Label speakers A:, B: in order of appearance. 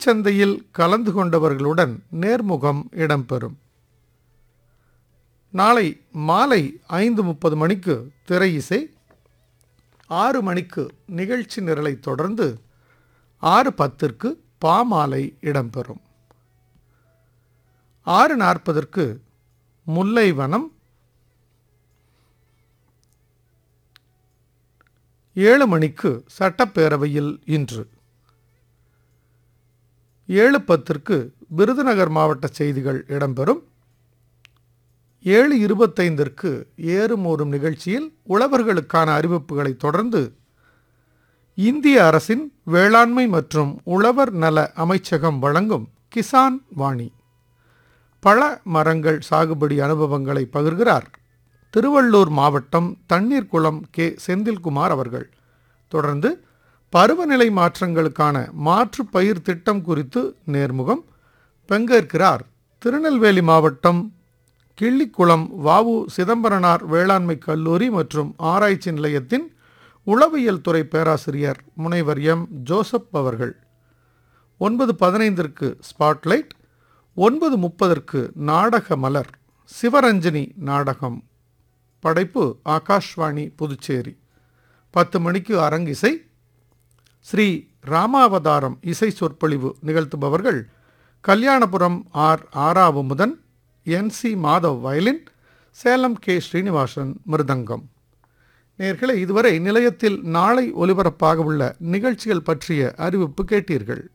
A: பங்குச்சந்தையில் கலந்து கொண்டவர்களுடன் நேர்முகம் இடம்பெறும் நாளை மாலை ஐந்து முப்பது மணிக்கு திரை இசை ஆறு மணிக்கு நிகழ்ச்சி நிரலை தொடர்ந்து ஆறு பத்திற்கு பாமாலை இடம்பெறும் ஆறு நாற்பதற்கு முல்லைவனம் ஏழு மணிக்கு சட்டப்பேரவையில் இன்று ஏழு பத்திற்கு விருதுநகர் மாவட்ட செய்திகள் இடம்பெறும் ஏழு இருபத்தைந்திற்கு ஏறும் ஓரும் நிகழ்ச்சியில் உழவர்களுக்கான அறிவிப்புகளை தொடர்ந்து இந்திய அரசின் வேளாண்மை மற்றும் உழவர் நல அமைச்சகம் வழங்கும் கிசான் வாணி பழ மரங்கள் சாகுபடி அனுபவங்களை பகிர்கிறார் திருவள்ளூர் மாவட்டம் தண்ணீர்குளம் கே செந்தில்குமார் அவர்கள் தொடர்ந்து பருவநிலை மாற்றங்களுக்கான மாற்று பயிர் திட்டம் குறித்து நேர்முகம் பங்கேற்கிறார் திருநெல்வேலி மாவட்டம் கிள்ளிக்குளம் வாவு சிதம்பரனார் வேளாண்மை கல்லூரி மற்றும் ஆராய்ச்சி நிலையத்தின் உளவியல் துறை பேராசிரியர் முனைவர் எம் ஜோசப் அவர்கள் ஒன்பது பதினைந்திற்கு ஸ்பாட்லைட் ஒன்பது முப்பதற்கு நாடக மலர் சிவரஞ்சனி நாடகம் படைப்பு ஆகாஷ்வாணி புதுச்சேரி பத்து மணிக்கு அரங்கிசை ஸ்ரீ ராமாவதாரம் இசை சொற்பொழிவு நிகழ்த்துபவர்கள் Kalyanapuram R Aravamudhan N C Madhav violin Salem K Srinivasan mridangam நேர்களை இதுவரை நிலையத்தில் நாளை ஒலிபரப்பாக உள்ள நிகழ்ச்சிகள் பற்றிய அறிவிப்பு கேட்டீர்கள்